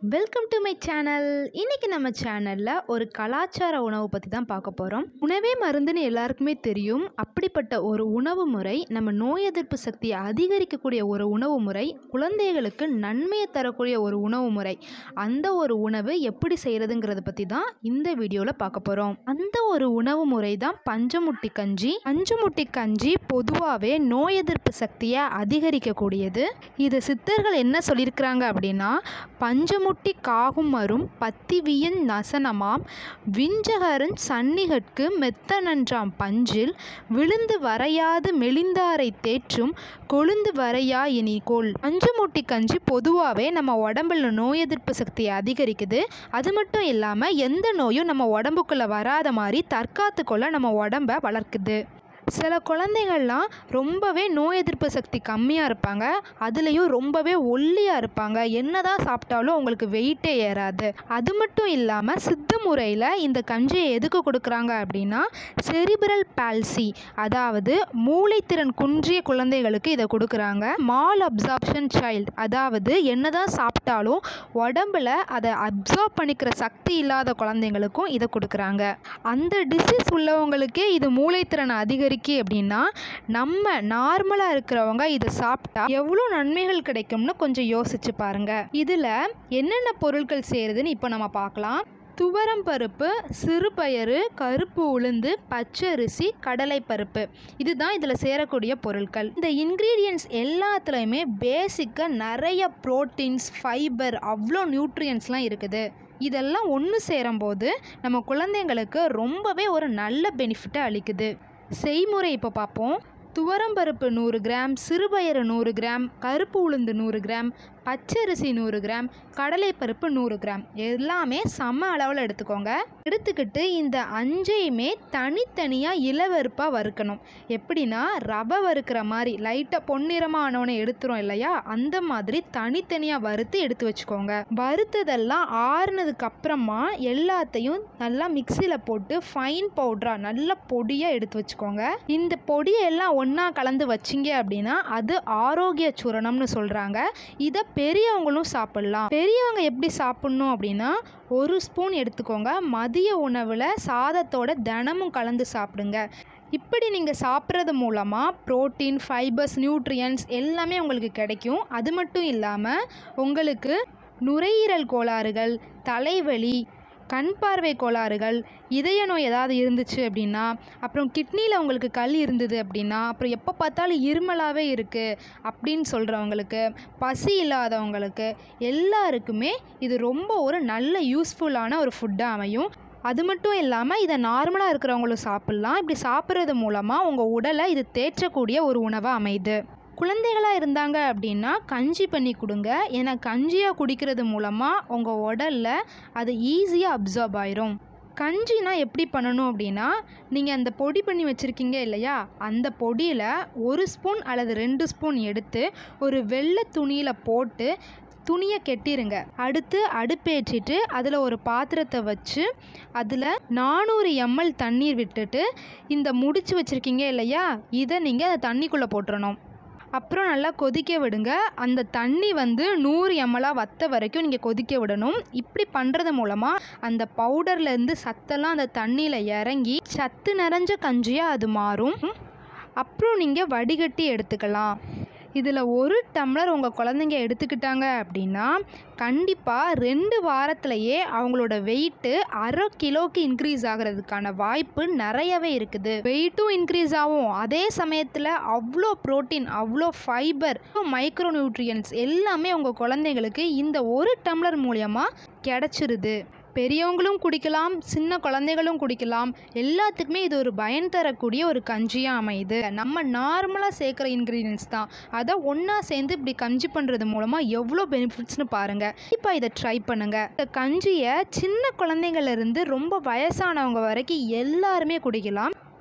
welcome to my channel இன்னைக்கு நம்ம சேனலில் ஒரு கலாச்சார உணவு பற்றி தான் பார்க்க போகிறோம் உணவே மருந்துன்னு எல்லாருக்குமே தெரியும் அப்படிப்பட்ட ஒரு உணவு முறை நம்ம நோய் எதிர்ப்பு சக்தியை அதிகரிக்கக்கூடிய ஒரு உணவு முறை குழந்தைகளுக்கு நன்மையை தரக்கூடிய ஒரு உணவு முறை அந்த ஒரு உணவு எப்படி செய்கிறதுங்கிறத பற்றி தான் இந்த வீடியோவில் பார்க்க போகிறோம் அந்த ஒரு உணவு முறை தான் பஞ்சமுட்டி கஞ்சி பஞ்சமுட்டி கஞ்சி பொதுவாகவே நோய் எதிர்ப்பு சக்தியை அதிகரிக்கக்கூடியது இது சித்தர்கள் என்ன சொல்லியிருக்கிறாங்க அப்படின்னா பஞ்சமுட்டி காகுமரும் பத்திவியன் நசனமாம் விஞ்சகரன் சன்னிகட்கு மெத்த நன்றாம் பஞ்சில் விழுந்து வரையாது மெலிந்தாரை தேற்றும் கொழுந்து வரையா இனி கோல் பஞ்சமுட்டி கஞ்சி பொதுவாகவே நம்ம உடம்புல நோய் எதிர்ப்பு சக்தியை அதிகரிக்குது அது மட்டும் இல்லாமல் எந்த நோயும் நம்ம உடம்புக்குள்ளே வராத மாதிரி தற்காத்து கொள்ள நம்ம உடம்ப வளர்க்குது சில குழந்தைகள்லாம் ரொம்பவே நோய் எதிர்ப்பு சக்தி கம்மியாக இருப்பாங்க அதுலேயும் ரொம்பவே ஒல்லியாக இருப்பாங்க என்னதான் சாப்பிட்டாலும் அவங்களுக்கு வெயிட்டே ஏறாது அது மட்டும் இல்லாமல் சித்த முறையில் இந்த கஞ்சியை எதுக்கு கொடுக்குறாங்க அப்படின்னா செரிபிரல் பால்சி அதாவது மூளைத்திறன் குன்றிய குழந்தைகளுக்கு இதை கொடுக்குறாங்க மால் அப்சார்ப்ஷன் சைல்டு அதாவது என்னதான் சாப்பிட்டாலும் உடம்புல அதை அப்சார்ப் பண்ணிக்கிற சக்தி இல்லாத குழந்தைங்களுக்கும் இதை கொடுக்குறாங்க அந்த டிசீஸ் உள்ளவங்களுக்கே இது மூளைத்திறனை அதிகரிக்கு அப்படின்னா நம்ம நார்மலாக இருக்கிறவங்க இதை சாப்பிட்டா எவ்வளோ நன்மைகள் கிடைக்கும்னு கொஞ்சம் யோசிச்சு பாருங்க இதில் என்னென்ன பொருட்கள் சேருதுன்னு இப்போ நம்ம பார்க்கலாம் துவரம் பருப்பு சிறுபயறு கருப்பு உளுந்து பச்சரிசி கடலைப்பருப்பு இதுதான் இதில் சேரக்கூடிய பொருட்கள் இந்த இன்க்ரீடியன்ஸ் எல்லாத்துலேயுமே பேசிக்காக நிறைய ப்ரோட்டீன்ஸ் ஃபைபர் அவ்வளோ நியூட்ரியன்ஸ்லாம் இருக்குது இதெல்லாம் ஒன்று சேரும்போது நம்ம குழந்தைங்களுக்கு ரொம்பவே ஒரு நல்ல பெனிஃபிட்டை அளிக்குது செய்முறை இப்போ பார்ப்போம் துவரம்பருப்பு நூறு கிராம் சிறுபயறு நூறு கிராம் கருப்பு உளுந்து நூறு கிராம் பச்சரிசி நூறு கிராம் கடலைப்பருப்பு நூறு கிராம் எல்லாமே சம அளவில் எடுத்துக்கோங்க எடுத்துக்கிட்டு இந்த அஞ்சையுமே தனித்தனியாக இளவருப்பாக வறுக்கணும் எப்படின்னா ரவை வறுக்கிற மாதிரி லைட்டாக பொன்னிறமாக ஆனவனை எடுத்துரும் இல்லையா அந்த மாதிரி தனித்தனியாக வறுத்து எடுத்து வச்சுக்கோங்க வறுத்ததெல்லாம் ஆறுனதுக்கு அப்புறமா எல்லாத்தையும் நல்லா மிக்சியில் போட்டு ஃபைன் பவுடராக நல்ல பொடியாக எடுத்து வச்சுக்கோங்க இந்த பொடியை எல்லாம் ஒன்றா கலந்து வச்சிங்க அப்படின்னா அது ஆரோக்கிய சூரணம்னு சொல்கிறாங்க இதை பெரியவங்களும் சாப்பிட்லாம் பெரியவங்க எப்படி சாப்பிட்ணும் அப்படின்னா ஒரு ஸ்பூன் எடுத்துக்கோங்க மதிய உணவில் சாதத்தோட தினமும் கலந்து சாப்பிடுங்க இப்படி நீங்கள் சாப்பிட்றது மூலமாக ப்ரோட்டீன் ஃபைபர்ஸ் நியூட்ரியன்ஸ் எல்லாமே உங்களுக்கு கிடைக்கும் அது மட்டும் இல்லாமல் உங்களுக்கு நுரையீரல் கோளாறுகள் தலைவலி கண் பார்வை கோளாறுகள் இதய நோய் ஏதாவது இருந்துச்சு அப்படின்னா அப்புறம் கிட்னியில் உங்களுக்கு கல் இருந்தது அப்படின்னா அப்புறம் எப்போ பார்த்தாலும் இருமலாகவே இருக்குது அப்படின்னு சொல்கிறவங்களுக்கு பசி இல்லாதவங்களுக்கு எல்லாருக்குமே இது ரொம்ப ஒரு நல்ல யூஸ்ஃபுல்லான ஒரு ஃபுட்டாக அமையும் அது மட்டும் இல்லாமல் இதை நார்மலாக இருக்கிறவங்களும் சாப்பிட்லாம் இப்படி சாப்பிட்றது மூலமாக உங்கள் உடலை இது தேற்றக்கூடிய ஒரு உணவாக அமையுது குழந்தைகளாக இருந்தாங்க அப்படின்னா கஞ்சி பண்ணி கொடுங்க ஏன்னா கஞ்சியாக குடிக்கிறது மூலமாக உங்கள் உடலில் அது ஈஸியாக அப்சார்ப் ஆயிரும் கஞ்சினா எப்படி பண்ணணும் அப்படின்னா நீங்கள் அந்த பொடி பண்ணி வச்சுருக்கீங்க இல்லையா அந்த பொடியில் ஒரு ஸ்பூன் அல்லது ரெண்டு ஸ்பூன் எடுத்து ஒரு வெள்ளை துணியில் போட்டு துணியை கெட்டிருங்க அடுத்து அடுப்பேற்றிட்டு அதில் ஒரு பாத்திரத்தை வச்சு அதில் நானூறு எம்எல் தண்ணீர் விட்டுட்டு இந்த முடிச்சு வச்சுருக்கீங்க இல்லையா இதை நீங்கள் அந்த தண்ணிக்குள்ளே போட்டுறணும் அப்புறம் நல்லா கொதிக்க விடுங்க அந்த தண்ணி வந்து நூறு எம்எல்லாக வத்த வரைக்கும் நீங்கள் கொதிக்க விடணும் இப்படி பண்ணுறது மூலமாக அந்த பவுடர்லேருந்து சத்தெல்லாம் அந்த தண்ணியில் இறங்கி சத்து நிறைஞ்ச கஞ்சியாக அது மாறும் அப்புறம் நீங்கள் வடிகட்டி எடுத்துக்கலாம் இதில் ஒரு டம்ளர் உங்கள் குழந்தைங்க எடுத்துக்கிட்டாங்க அப்படின்னா கண்டிப்பாக ரெண்டு வாரத்திலையே அவங்களோட வெயிட்டு அரை கிலோக்கு இன்க்ரீஸ் ஆகிறதுக்கான வாய்ப்பு நிறையவே இருக்குது வெயிட்டும் இன்க்ரீஸ் ஆகும் அதே சமயத்தில் அவ்வளோ ப்ரோட்டீன் அவ்வளோ ஃபைபர் மைக்ரோ நியூட்ரியன்ஸ் எல்லாமே உங்கள் குழந்தைங்களுக்கு இந்த ஒரு டம்ளர் மூலியமாக கிடச்சிருது பெரியவங்களும் குடிக்கலாம் சின்ன குழந்தைகளும் குடிக்கலாம் எல்லாத்துக்குமே இது ஒரு பயன் தரக்கூடிய ஒரு கஞ்சியாக அமையுது நம்ம நார்மலாக சேர்க்குற இன்க்ரீடியன்ஸ் தான் அதை ஒன்றா சேர்ந்து இப்படி கஞ்சி பண்ணுறது மூலமாக எவ்வளோ பெனிஃபிட்ஸ்னு பாருங்கள் இப்போ இதை ட்ரை பண்ணுங்கள் இந்த கஞ்சியை சின்ன குழந்தைங்கள்லேருந்து ரொம்ப வயசானவங்க வரைக்கும் எல்லாருமே குடிக்கலாம்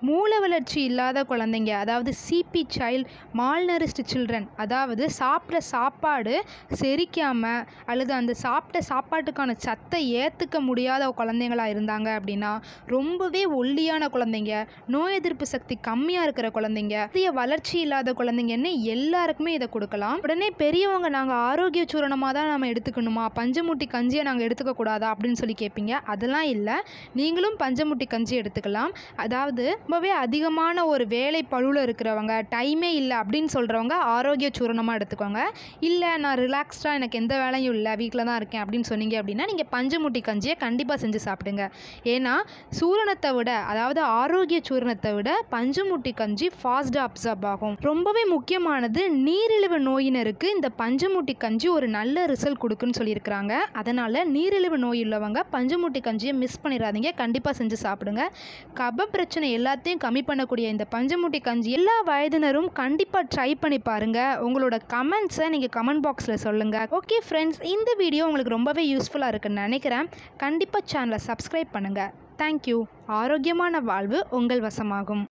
மூல வளர்ச்சி இல்லாத குழந்தைங்க அதாவது சிபி சைல்ட் மால்நரிஸ்டு சில்ட்ரன் அதாவது சாப்பிட்ற சாப்பாடு செரிக்காமல் அல்லது அந்த சாப்பிட்ட சாப்பாட்டுக்கான சத்தை ஏற்றுக்க முடியாத குழந்தைங்களா இருந்தாங்க அப்படின்னா ரொம்பவே ஒல்லியான குழந்தைங்க நோய் எதிர்ப்பு சக்தி கம்மியாக இருக்கிற குழந்தைங்க அதிக வளர்ச்சி இல்லாத குழந்தைங்கன்னு எல்லாருக்குமே இதை கொடுக்கலாம் உடனே பெரியவங்க நாங்கள் ஆரோக்கிய சூரணமாக தான் நம்ம எடுத்துக்கணுமா பஞ்சமுட்டி கஞ்சியை நாங்கள் எடுத்துக்க கூடாதா அப்படின்னு சொல்லி கேட்பீங்க அதெல்லாம் இல்லை நீங்களும் பஞ்சமுட்டி கஞ்சி எடுத்துக்கலாம் அதாவது ரொம்பவே அதிகமான ஒரு வேலை பழுவில் இருக்கிறவங்க டைமே இல்லை அப்படின்னு சொல்கிறவங்க ஆரோக்கிய சூரணமாக எடுத்துக்கோங்க இல்லை நான் ரிலாக்ஸ்டாக எனக்கு எந்த வேலையும் இல்லை வீட்டில் தான் இருக்கேன் அப்படின்னு சொன்னீங்க அப்படின்னா நீங்கள் பஞ்சமுட்டி கஞ்சியை கண்டிப்பாக செஞ்சு சாப்பிடுங்க ஏன்னா சூரணத்தை விட அதாவது ஆரோக்கிய சூரணத்தை விட பஞ்சமுட்டி கஞ்சி ஃபாஸ்ட்டாக அப்சர்ப் ஆகும் ரொம்பவே முக்கியமானது நீரிழிவு நோயினருக்கு இந்த பஞ்சமுட்டி கஞ்சி ஒரு நல்ல ரிசல்ட் கொடுக்குன்னு சொல்லியிருக்கிறாங்க அதனால் நீரிழிவு நோய் உள்ளவங்க பஞ்சமுட்டி கஞ்சியை மிஸ் பண்ணிடாதீங்க கண்டிப்பாக செஞ்சு சாப்பிடுங்க கப பிரச்சனை எல்லாத்தையும் கம்மி பண்ணக்கூடிய இந்த பஞ்சமுட்டி கஞ்சி எல்லா வயதினரும் கண்டிப்பாக ட்ரை பண்ணி பாருங்கள் உங்களோட கமெண்ட்ஸை நீங்கள் கமெண்ட் பாக்ஸில் சொல்லுங்கள் ஓகே ஃப்ரெண்ட்ஸ் இந்த வீடியோ உங்களுக்கு ரொம்பவே யூஸ்ஃபுல்லாக இருக்குன்னு நினைக்கிறேன் கண்டிப்பாக சேனலை சப்ஸ்கிரைப் பண்ணுங்கள் தேங்க்யூ ஆரோக்கியமான வாழ்வு உங்கள் வசமாகும்